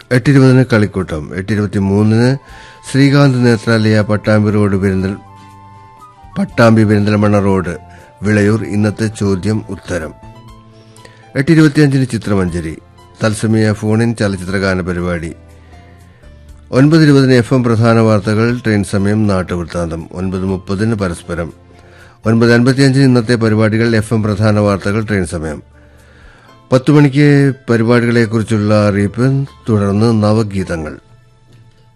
എട്ടിരുപതിന് കളിക്കൂട്ടം എട്ടിരുപത്തി മൂന്നിന് ശ്രീകാന്ത് നേത്രാലയ പട്ടാമ്പി റോഡ് പെരിന്തൽ പട്ടാമ്പി പെരിന്തൽമണ്ണ റോഡ് വിളയൂർ ഇന്നത്തെ ചോദ്യം ഉത്തരം എട്ടിരുപത്തിയഞ്ചിന് ചിത്രമഞ്ജരി തത്സമയ ഫോണിൻ ചലച്ചിത്രഗാന പരിപാടി ഒൻപത് ഇരുപതിന് എഫ് എം പ്രധാന വാർത്തകൾ ട്രെയിൻ സമയം നാട്ടുവൃത്താന്തം ഒൻപത് മുപ്പതിന് പരസ്പരം ഒൻപത് അൻപത്തിയഞ്ചിന് ഇന്നത്തെ പരിപാടികൾ എഫ് എം പ്രധാന വാർത്തകൾ ട്രെയിൻ സമയം പത്തു മണിക്ക് പരിപാടികളെക്കുറിച്ചുള്ള അറിയിപ്പ് തുടർന്ന് നവഗീതങ്ങൾ